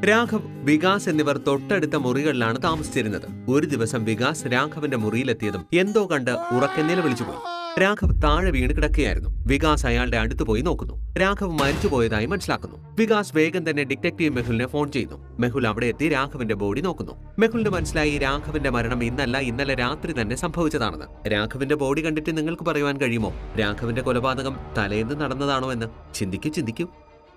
രാഘവ് വികാസ് എന്നിവർ തൊട്ടടുത്ത മുറികളിലാണ് താമസിച്ചിരുന്നത് ഒരു ദിവസം വികാസ് രാഘവന്റെ മുറിയിലെത്തിയതും എന്തോ കണ്ട് ഉറക്കെ നിലവിളിച്ചുപോയി രാഘവ് താഴെ വീണ് കിടക്കുകയായിരുന്നു വികാസ് അയാളുടെ അടുത്ത് പോയി നോക്കുന്നു രാഘവ് മരിച്ചുപോയതായി മനസ്സിലാക്കുന്നു വികാസ് വേഗം തന്നെ ഡിറ്റക്റ്റീവ് മെഹുലിനെ ഫോൺ ചെയ്യുന്നു മെഹുൽ അവിടെ എത്തി രാഘവന്റെ ബോഡി നോക്കുന്നു മെഹുലിന് മനസ്സിലായി രാഘവന്റെ മരണം ഇന്നല്ല ഇന്നലെ രാത്രി തന്നെ സംഭവിച്ചതാണെന്ന് രാഘവന്റെ ബോഡി കണ്ടിട്ട് നിങ്ങൾക്ക് പറയുവാൻ കഴിയുമോ രാഘവന്റെ കൊലപാതകം തലേന്ന് നടന്നതാണോ എന്ന് ചിന്തിക്കൂ ചിന്തിക്കൂ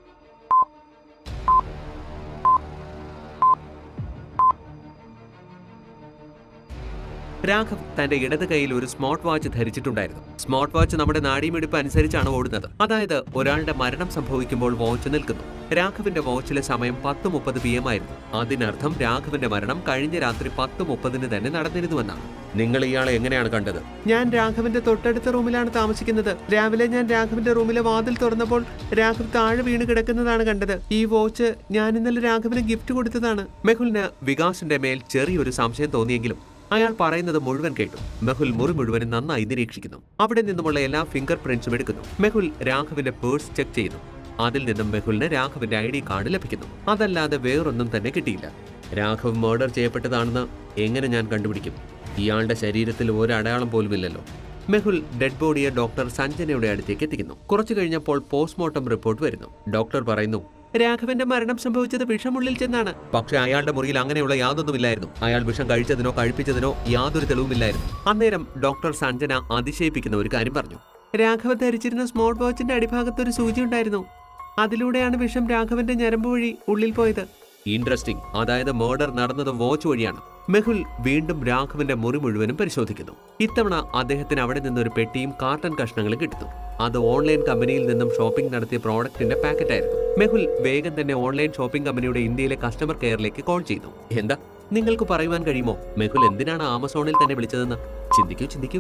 രാഘവ് തന്റെ ഇടത് കൈയിൽ ഒരു സ്മാർട്ട് വാച്ച് ധരിച്ചിട്ടുണ്ടായിരുന്നു സ്മാർട്ട് വാച്ച് നമ്മുടെ നാഡീമിടിപ്പ് അനുസരിച്ചാണ് ഓടുന്നത് അതായത് ഒരാളുടെ മരണം സംഭവിക്കുമ്പോൾ വാച്ച് നിൽക്കുന്നു രാഘവിന്റെ വാച്ചിലെ സമയം പത്ത് മുപ്പത് പി എം ആയിരുന്നു അതിനർത്ഥം രാഘവന്റെ മരണം കഴിഞ്ഞ രാത്രി പത്ത് മുപ്പതിന് തന്നെ നടന്നിരുന്നുവെന്നാണ് നിങ്ങൾ ഇയാളെ എങ്ങനെയാണ് കണ്ടത് ഞാൻ രാഘവന്റെ തൊട്ടടുത്ത റൂമിലാണ് താമസിക്കുന്നത് രാവിലെ ഞാൻ രാഘവന്റെ റൂമിലെ വാതിൽ തുറന്നപ്പോൾ രാഘവ് താഴെ വീണ് കിടക്കുന്നതാണ് കണ്ടത് ഈ വാച്ച് ഞാൻ ഇന്നലെ രാഘവന് ഗിഫ്റ്റ് കൊടുത്തതാണ് മെഹുലിന് വികാസിന്റെ മേൽ ചെറിയൊരു സംശയം തോന്നിയെങ്കിലും അയാൾ പറയുന്നത് മുഴുവൻ കേട്ടു മെഹുൽ മുറി മുഴുവനും നന്നായി നിരീക്ഷിക്കുന്നു അവിടെ നിന്നുമുള്ള എല്ലാ ഫിംഗർ പ്രിന്റ്സും എടുക്കുന്നു മെഹുൽ രാഘവിന്റെ പേഴ്സ് ചെക്ക് ചെയ്യുന്നു അതിൽ നിന്നും മെഹുലിന് രാഘവിന്റെ ഐ ഡി കാർഡ് ലഭിക്കുന്നു അതല്ലാതെ വേറൊന്നും തന്നെ കിട്ടിയില്ല രാഘവ് മർഡർ ചെയ്യപ്പെട്ടതാണെന്ന് എങ്ങനെ ഞാൻ കണ്ടുപിടിക്കും ഇയാളുടെ ശരീരത്തിൽ ഒരു അടയാളം പോലുമില്ലല്ലോ മെഹുൽ ഡെഡ് ബോഡിയെ ഡോക്ടർ സഞ്ജനയുടെ അടുത്തേക്ക് എത്തിക്കുന്നു കുറച്ചു കഴിഞ്ഞപ്പോൾ പോസ്റ്റ്മോർട്ടം റിപ്പോർട്ട് വരുന്നു ഡോക്ടർ പറയുന്നു രാഘവന്റെ മരണം സംഭവിച്ചത് വിഷമുള്ളിൽ ചെന്നാണ് പക്ഷെ അയാളുടെ മുറിയിൽ അങ്ങനെയുള്ള യാതൊന്നുമില്ലായിരുന്നു അയാൾ വിഷം കഴിച്ചതിനോ കഴിപ്പിച്ചതിനോ യാതൊരു തെളിവുമില്ലായിരുന്നു അന്നേരം ഡോക്ടർ സഞ്ജന അതിശയിപ്പിക്കുന്ന ഒരു കാര്യം പറഞ്ഞു രാഘവ ധരിച്ചിരുന്ന സ്മാർട്ട് വാച്ചിന്റെ അടിഭാഗത്ത് ഒരു സൂചി ഉണ്ടായിരുന്നു അതിലൂടെയാണ് വിഷം രാഘവന്റെ ഞരമ്പ് വഴി ഉള്ളിൽ പോയത് ഇൻട്രസ്റ്റിംഗ് അതായത് മർഡർ നടന്നത് വാച്ച് വഴിയാണ് മെഹുൽ വീണ്ടും രാഘവന്റെ മുറി മുഴുവനും പരിശോധിക്കുന്നു ഇത്തവണ അദ്ദേഹത്തിന് അവിടെ നിന്ന് ഒരു പെട്ടിയും കാർട്ടൺ കഷ്ണങ്ങളും കിട്ടുന്നു അത് ഓൺലൈൻ കമ്പനിയിൽ നിന്നും ഷോപ്പിംഗ് നടത്തിയ പ്രോഡക്റ്റിന്റെ പാക്കറ്റ് ആയിരുന്നു മെഹുൽ വേഗം തന്നെ ഓൺലൈൻ ഷോപ്പിംഗ് കമ്പനിയുടെ ഇന്ത്യയിലെ കസ്റ്റമർ കെയറിലേക്ക് കോൾ ചെയ്തു എന്താ നിങ്ങൾക്ക് പറയുവാൻ കഴിയുമോ മെഹുൽ എന്തിനാണ് ആമസോണിൽ തന്നെ വിളിച്ചതെന്ന് ചിന്തിക്കൂ ചിന്തിക്കൂ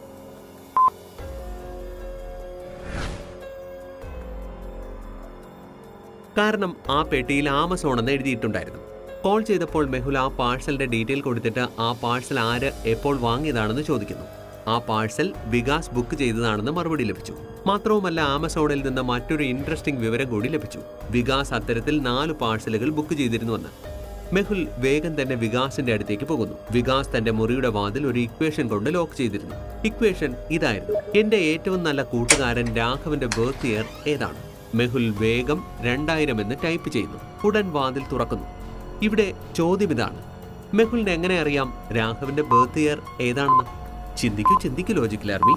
കാരണം ആ പെട്ടിയിൽ ആമസോൺ എന്ന് എഴുതിയിട്ടുണ്ടായിരുന്നു കോൾ ചെയ്തപ്പോൾ മെഹുൽ ആ പാഴ്സലിന്റെ ഡീറ്റെയിൽ കൊടുത്തിട്ട് ആ പാഴ്സൽ ആര് എപ്പോൾ വാങ്ങിയതാണെന്ന് ചോദിക്കുന്നു ആ പാഴ്സൽ വികാസ് ബുക്ക് ചെയ്തതാണെന്ന് മറുപടി ലഭിച്ചു മാത്രവുമല്ല ആമസോണിൽ നിന്ന് മറ്റൊരു ഇൻട്രസ്റ്റിംഗ് വിവരം കൂടി ലഭിച്ചു വികാസ് അത്തരത്തിൽ നാല് പാഴ്സലുകൾ ബുക്ക് ചെയ്തിരുന്നുവെന്ന് മെഹുൽ വേഗം തന്നെ വികാസിന്റെ അടുത്തേക്ക് പോകുന്നു വികാസ് തന്റെ മുറിയുടെ വാതിൽ ഒരു ഇക്വേഷൻ കൊണ്ട് ലോക്ക് ചെയ്തിരുന്നു ഇക്വേഷൻ ഇതായിരുന്നു എന്റെ ഏറ്റവും നല്ല കൂട്ടുകാരൻ രാഘവന്റെ ബർത്ത് ഇയർ ഏതാണ് മെഹുൽ വേഗം രണ്ടായിരം എന്ന് ടൈപ്പ് ചെയ്യുന്നു ഉടൻ വാതിൽ തുറക്കുന്നു ഇവിടെ ചോദ്യം ഇതാണ് മെഹുലിന് എങ്ങനെ അറിയാം രാഘവന്റെ ബർത്ത് ഇയർ ഏതാണെന്ന് ചിന്തിക്കൂ ചിന്തിക്കൂ ലോജിക്കൽ ആർമി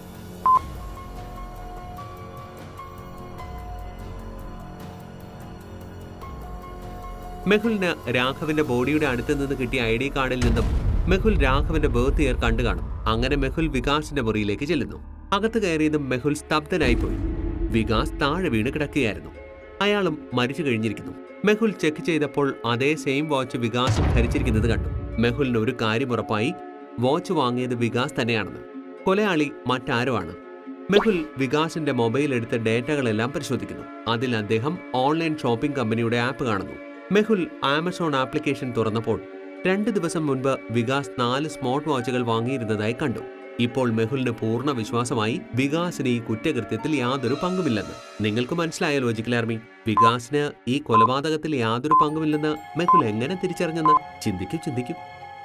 മെഹുലിന് രാഘവന്റെ ബോഡിയുടെ അടുത്ത് നിന്ന് കിട്ടിയ ഐ ഡി കാർഡിൽ നിന്നും മെഹുൽ രാഘവന്റെ ബർത്ത് ഇയർ കണ്ടു കാണും അങ്ങനെ മെഹുൽ വികാസിന്റെ മുറിയിലേക്ക് ചെല്ലുന്നു അകത്ത് കയറിയതും മെഹുൽ സ്തബ്ധനായി പോയി വികാസ് താഴെ വീണ് കിടക്കുകയായിരുന്നു അയാളും മരിച്ചു കഴിഞ്ഞിരിക്കുന്നു മെഹുൽ ചെക്ക് ചെയ്തപ്പോൾ അതേ സെയിം വാച്ച് വികാസും ധരിച്ചിരിക്കുന്നത് കണ്ടു മെഹുലിന് ഒരു കാര്യം ഉറപ്പായി വാച്ച് വാങ്ങിയത് വികാസ് തന്നെയാണെന്ന് കൊലയാളി മറ്റാരോ ആണ് മെഹുൽ വികാസിന്റെ മൊബൈൽ എടുത്ത് ഡേറ്റകളെല്ലാം പരിശോധിക്കുന്നു അതിൽ അദ്ദേഹം ഓൺലൈൻ ഷോപ്പിംഗ് കമ്പനിയുടെ ആപ്പ് കാണുന്നു മെഹുൽ ആമസോൺ ആപ്ലിക്കേഷൻ തുറന്നപ്പോൾ രണ്ട് ദിവസം മുൻപ് വികാസ് നാല് സ്മാർട്ട് വാച്ചുകൾ വാങ്ങിയിരുന്നതായി കണ്ടു ഇപ്പോൾ മെഹുലിന് പൂർണ്ണ വിശ്വാസമായി വികാസിന് ഈ കുറ്റകൃത്യത്തിൽ യാതൊരു പങ്കുമില്ലെന്ന് നിങ്ങൾക്ക് മനസ്സിലായ ലോജിക്കൽ ആർമി വികാസിന് ഈ കൊലപാതകത്തിൽ യാതൊരു പങ്കുമില്ലെന്ന് മെഹുൽ എങ്ങനെ തിരിച്ചറിഞ്ഞെന്ന് ചിന്തിക്കൂ ചിന്തിക്കൂ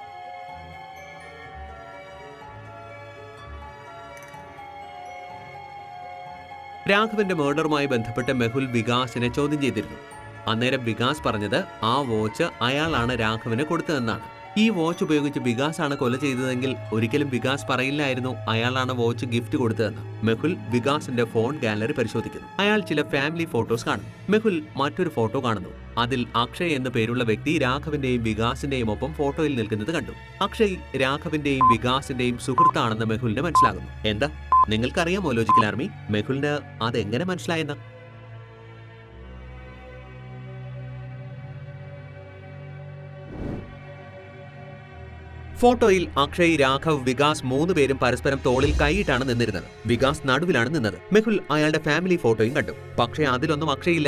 രാഘവന്റെ മർഡറുമായി ബന്ധപ്പെട്ട് മെഹുൽ വികാസിനെ ചോദ്യം ചെയ്തിരുന്നു അന്നേരം വികാസ് പറഞ്ഞത് ആ വാച്ച് അയാളാണ് രാഘവന് കൊടുത്തതെന്നാണ് ഈ വാച്ച് ഉപയോഗിച്ച് വികാസ് ആണ് കൊല ചെയ്തതെങ്കിൽ ഒരിക്കലും വികാസ് പറയില്ലായിരുന്നു അയാളാണ് വാച്ച് ഗിഫ്റ്റ് കൊടുത്തതെന്ന് മെഹുൽ വികാസിന്റെ ഫോൺ ഗാലറി പരിശോധിക്കുന്നു അയാൾ ചില ഫാമിലി ഫോട്ടോസ് കാണും മെഹുൽ മറ്റൊരു ഫോട്ടോ കാണുന്നു അതിൽ അക്ഷയ് എന്ന പേരുള്ള വ്യക്തി രാഘവന്റെയും വികാസിന്റെയും ഒപ്പം ഫോട്ടോയിൽ നിൽക്കുന്നത് കണ്ടു അക്ഷയ് രാഘവന്റെയും വികാസിന്റെയും സുഹൃത്താണെന്ന് മെഹുലിന് മനസ്സിലാകുന്നു എന്താ നിങ്ങൾക്കറിയാമോ ലോജിക്കൽ ആർമി മെഹുലിന് അതെങ്ങനെ മനസ്സിലായെന്ന് ഫോട്ടോയിൽ അക്ഷയ് രാഘവ് വികാസ് മൂന്ന് പേരും പരസ്പരം തോളിൽ കൈയിട്ടാണ് നിന്നിരുന്നത് വികാസ് നടുവിലാണ് നിന്നത് മെഹുൽ അയാളുടെ ഫാമിലി ഫോട്ടോയും കണ്ടു പക്ഷേ അതിലൊന്നും അക്ഷയ് ഇല്ലായിരുന്നു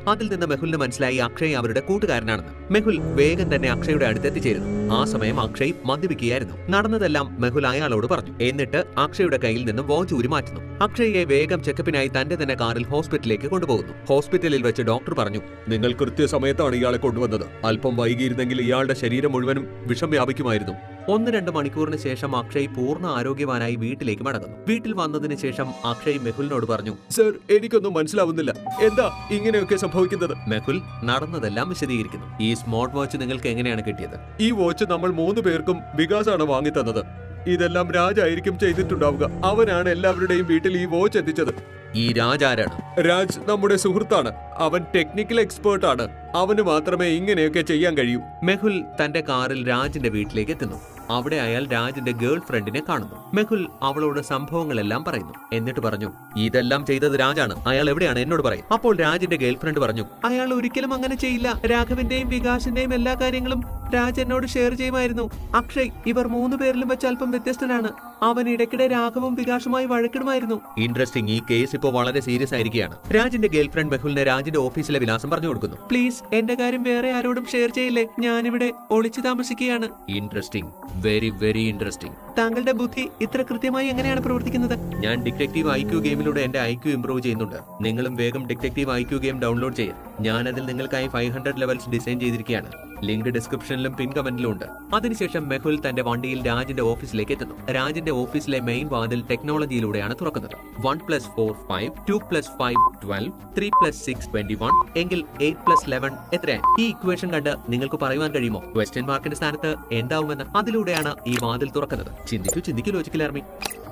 അതിൽ നിന്ന് മെഹുലിന് മനസ്സിലായി അക്ഷയ് അവരുടെ കൂട്ടുകാരനാണെന്ന് മെഹുൽ വേഗം തന്നെ അക്ഷയുടെ അടുത്ത് എത്തിച്ചേരുന്നു ആ സമയം അക്ഷയ് മദ്യപിക്കുകയായിരുന്നു നടന്നതെല്ലാം മെഹുൽ അയാളോട് പറഞ്ഞു എന്നിട്ട് അക്ഷയുടെ കയ്യിൽ നിന്ന് വാച്ച് ഊരി മാറ്റുന്നു അക്ഷയെ വേഗം ചെക്കപ്പിനായി തന്റെ തന്നെ കാറിൽ ഹോസ്പിറ്റലിലേക്ക് കൊണ്ടുപോകുന്നു ഹോസ്പിറ്റലിൽ വെച്ച് ഡോക്ടർ പറഞ്ഞു നിങ്ങൾ കൃത്യസമയത്താണ് ഇയാളെ കൊണ്ടുവന്നത് അല്പം വൈകിയിരുന്നെങ്കിൽ ഇയാളുടെ ശരീരം മുഴുവനും വിഷം വ്യാപിക്കുമായിരുന്നു ഒന്ന് രണ്ട് മണിക്കൂറിന് ശേഷം അക്ഷയ് പൂർണ്ണ ആരോഗ്യവാനായി വീട്ടിലേക്ക് മടങ്ങുന്നു വീട്ടിൽ വന്നതിന് ശേഷം അക്ഷയ് മെഹുലിനോട് പറഞ്ഞു സർ എനിക്കൊന്നും മനസ്സിലാവുന്നില്ല എന്താ ഇങ്ങനെയൊക്കെ സംഭവിക്കുന്നത് മെഹുൽ നടന്നതെല്ലാം വിശദീകരിക്കുന്നു ഈ സ്മാർട്ട് വാച്ച് നിങ്ങൾക്ക് എങ്ങനെയാണ് കിട്ടിയത് ഈ വാച്ച് നമ്മൾ മൂന്ന് പേർക്കും വികാസാണ് വാങ്ങിത്തന്നത് ഇതെല്ലാം രാജായിരിക്കും ചെയ്തിട്ടുണ്ടാവുക അവനാണ് എല്ലാവരുടെയും വീട്ടിൽ ഈ വാച്ച് എത്തിച്ചത് ഈ രാജ് ആരാണ് രാജ് നമ്മുടെ സുഹൃത്താണ് അവൻ ടെക്നിക്കൽ എക്സ്പേർട്ട് ആണ് അവന് മാത്രമേ ഇങ്ങനെയൊക്കെ ചെയ്യാൻ കഴിയൂ മെഹുൽ തന്റെ കാറിൽ രാജിന്റെ വീട്ടിലേക്ക് എത്തുന്നു അവിടെ അയാൾ രാജിന്റെ ഗേൾ ഫ്രണ്ടിനെ കാണുന്നു മെഹുൽ അവളോട് സംഭവങ്ങളെല്ലാം പറയുന്നു എന്നിട്ട് പറഞ്ഞു ഇതെല്ലാം ചെയ്തത് രാജാണ് അയാൾ എവിടെയാണ് എന്നോട് പറയും അപ്പോൾ രാജിന്റെ ഗേൾ ഫ്രണ്ട് പറഞ്ഞു അയാൾ ഒരിക്കലും അങ്ങനെ ചെയ്യില്ല രാഘവിന്റെയും വികാസിന്റെയും എല്ലാ കാര്യങ്ങളും രാജ് എന്നോട് ഷെയർ ചെയ്യുമായിരുന്നു അക്ഷയ് ഇവർ മൂന്ന് പേരിലും വെച്ച് അല്പം വ്യത്യസ്തനാണ് അവൻ ഇടയ്ക്കിടെ രാഘവും വികാസുമായി വഴക്കിടുമായിരുന്നു ഇൻട്രസ്റ്റിംഗ് ഈ കേസ് ഇപ്പോൾ വളരെ സീരിയസ് ആയിരിക്കുകയാണ് രാജിന്റെ ഗേൾ ഫ്രണ്ട് മെഹുലിന് രാജിന്റെ ഓഫീസിലെ വിലാസം പറഞ്ഞു കൊടുക്കുന്നു പ്ലീസ് എന്റെ കാര്യം വേറെ ആരോടും ഷെയർ ചെയ്യില്ലേ ഞാനിവിടെ ഒളിച്ചു താമസിക്കുകയാണ് ഇൻട്രസ്റ്റിംഗ് വെരി വെരി ഇൻട്രസ്റ്റിംഗ് താങ്കളുടെ ബുദ്ധി ഇത്ര കൃത്യമായി എങ്ങനെയാണ് പ്രവർത്തിക്കുന്നത് ഞാൻ ഡിറ്റക്റ്റീവ് ഐക്യു ഗെയിമിലൂടെ എന്റെ ഐക്യു ഇംപ്രൂവ് ചെയ്യുന്നുണ്ട് നിങ്ങളും വേഗം ഡിറ്റക്റ്റീവ് ഐക്യു ഗെയിം ഡൗൺലോഡ് ചെയ്യാം ഞാൻ അതിൽ നിങ്ങൾക്കായി ഫൈവ് ഹൺഡ്രഡ് ലെവൽസ് ഡിസൈൻ ചെയ്തിരിക്കുകയാണ് ലിങ്ക് ഡിസ്ക്രിപ്ഷനിലും പിൻ കമന്റിലും ഉണ്ട് അതിനുശേഷം മെഹുൽ തന്റെ വണ്ടിയിൽ രാജിന്റെ ഓഫീസിലേക്ക് എത്തുന്നു രാജിന്റെ ഓഫീസിലെ മെയിൻ വാതിൽ ടെക്നോളജിയിലൂടെയാണ് തുറക്കുന്നത് one plus four five two plus five twelve three plus six twenty one എങ്കിൽ എയ്റ്റ് പ്ലസ് ലെവൻ എത്രയാണ് ഈ ഇക്വേഷൻ കണ്ട് നിങ്ങൾക്ക് പറയുവാൻ കഴിയുമോ ക്വസ്റ്റ്യൻ മാർക്കിന്റെ സ്ഥാനത്ത് എന്താവുമെന്ന് അതിലൂടെയാണ് ഈ വാതിൽ തുറക്കുന്നത് ചിന്തിക്കൂ ചിന്തിക്കൂ ലോജിക്കൽ ആർമി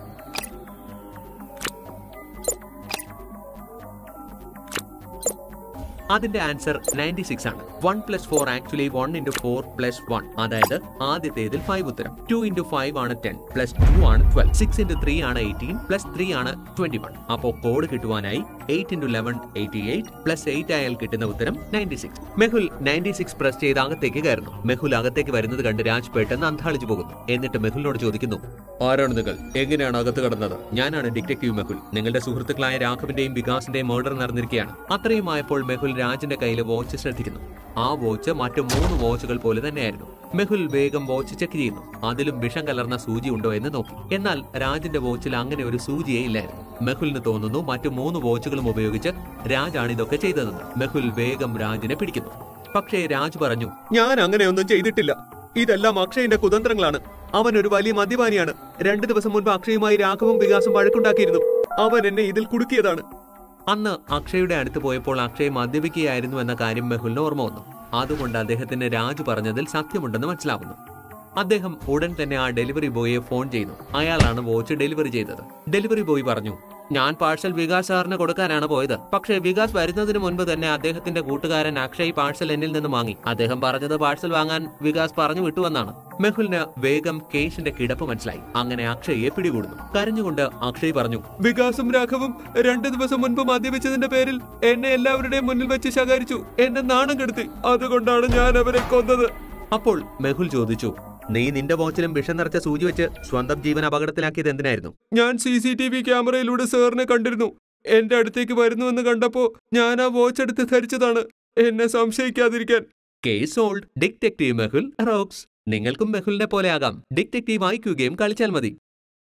അതിന്റെ ആൻസർ നയൻറ്റി സിക്സ് ആണ് one plus four actually one into four plus one അതായത് ആദ്യത്തേതിൽ ഫൈവ് ഉത്തരം ടു ഇന്റു ഫൈവ് ആണ് ടെൻ പ്ലസ് ടു ആണ് ട്വൽവ് സിക്സ് ഇന്റു ത്രീ ആണ് എയ്റ്റീൻ പ്ലസ് ത്രീ ആണ് ട്വന്റി വൺ അപ്പോൾ കോഡ് കിട്ടുവാനായി eight into eleven eighty eight plus eight ആയാൽ കിട്ടുന്ന ഉത്തരം ninety six Mehul ninety six press ചെയ്ത് അകത്തേക്ക് കയറുന്നു മെഹുൽ അകത്തേക്ക് വരുന്നത് കണ്ട് രാജ് പെട്ടെന്ന് അന്താളിച്ചു പോകുന്നു എന്നിട്ട് മെഹുലിനോട് ചോദിക്കുന്നു ആരാണ് നിങ്ങൾ എങ്ങനെയാണ് അകത്ത് കടന്നത് ഞാനാണ് ഡിറ്റക്റ്റീവ് മെഹുൽ നിങ്ങളുടെ സുഹൃത്തുക്കളായ രാഘവിന്റെയും വികാസിന്റെയും മർഡർ നടന്നിരിക്കുകയാണ് അത്രയും ആയപ്പോൾ മെഹുൽ രാജിന്റെ കയ്യിലെ വാച്ച് ശ്രദ്ധിക്കുന്നു ആ വാച്ച് മറ്റു മൂന്ന് വാച്ചുകൾ പോലെ തന്നെയായിരുന്നു മെഹുൽ വേഗം വാച്ച് ചെക്ക് ചെയ്യുന്നു അതിലും വിഷം കലർന്ന സൂചി ഉണ്ടോ എന്ന് നോക്കി എന്നാൽ രാജിന്റെ വാച്ചിൽ അങ്ങനെ ഒരു സൂചിയേ ഇല്ലായിരുന്നു മെഹുലിന് തോന്നുന്നു മറ്റു മൂന്ന് വാച്ചുകളും ഉപയോഗിച്ച് രാജാണ് ഇതൊക്കെ ചെയ്തതെന്ന് മെഹുൽ വേഗം രാജിനെ പിടിക്കുന്നു പക്ഷേ രാജ് പറഞ്ഞു ഞാൻ അങ്ങനെയൊന്നും ചെയ്തിട്ടില്ല ഇതെല്ലാം അക്ഷയന്റെ കുതന്ത്രങ്ങളാണ് അവൻ ഒരു വലിയ മദ്യപാനിയാണ് രണ്ടു ദിവസം മുൻപ് അക്ഷയുമായി രാഘവും വികാസും വഴക്കുണ്ടാക്കിയിരുന്നു അവൻ എന്നെ ഇതിൽ കുടുക്കിയതാണ് അന്ന് അക്ഷയുടെ അടുത്ത് പോയപ്പോൾ അക്ഷയ് മദ്യപിക്കുകയായിരുന്നു എന്ന കാര്യം മെഹുലിന് ഓർമ്മ വന്നു അതുകൊണ്ട് അദ്ദേഹത്തിന് രാജു പറഞ്ഞതിൽ സത്യമുണ്ടെന്ന് മനസ്സിലാവുന്നു അദ്ദേഹം ഉടൻ തന്നെ ആ ഡെലിവറി ബോയെ ഫോൺ ചെയ്യുന്നു അയാളാണ് വാച്ച് ഡെലിവറി ചെയ്തത് ഡെലിവറി ബോയ് പറഞ്ഞു ഞാൻ പാഴ്സൽ വികാസ് സാറിന് കൊടുക്കാനാണ് പോയത് പക്ഷേ വികാസ് വരുന്നതിന് മുൻപ് തന്നെ അദ്ദേഹത്തിന്റെ കൂട്ടുകാരൻ അക്ഷയ് പാഴ്സൽ എന്നിൽ നിന്ന് വാങ്ങി അദ്ദേഹം പറഞ്ഞത് പാഴ്സൽ വാങ്ങാൻ വികാസ് പറഞ്ഞു വിട്ടുവെന്നാണ് മെഹുലിന് വേഗം കേശിന്റെ കിടപ്പ് മനസ്സിലായി അങ്ങനെ അക്ഷയെ പിടികൂടുന്നു കരഞ്ഞുകൊണ്ട് അക്ഷയ് പറഞ്ഞു വികാസും രാഘവും രണ്ടു ദിവസം മുൻപ് മദ്യപിച്ചതിന്റെ പേരിൽ എന്നെ എല്ലാവരുടെയും മുന്നിൽ വെച്ച് ശകാരിച്ചു എന്നെ നാണം കെടുത്തി അതുകൊണ്ടാണ് ഞാൻ അവരെ കൊന്നത് അപ്പോൾ മെഹുൽ ചോദിച്ചു നീ നിന്റെ വാച്ചിലും വിഷം നിറച്ച സൂചി വെച്ച് സ്വന്തം ജീവൻ അപകടത്തിലാക്കിയത് എന്തിനായിരുന്നു ഞാൻ സി സി ടി വി ക്യാമറയിലൂടെ സാറിനെ കണ്ടിരുന്നു എന്റെ അടുത്തേക്ക് വരുന്നുവെന്ന് കണ്ടപ്പോ ഞാൻ ആ വാച്ച് എടുത്ത് ധരിച്ചതാണ് എന്നെ സംശയിക്കാതിരിക്കാൻ case solved detective Mehul rocks നിങ്ങൾക്കും മെഹുലിനെ പോലെ ആകാം ഡിറ്റക്റ്റീവ് ഐക്യു ഗെയിം കളിച്ചാൽ മതി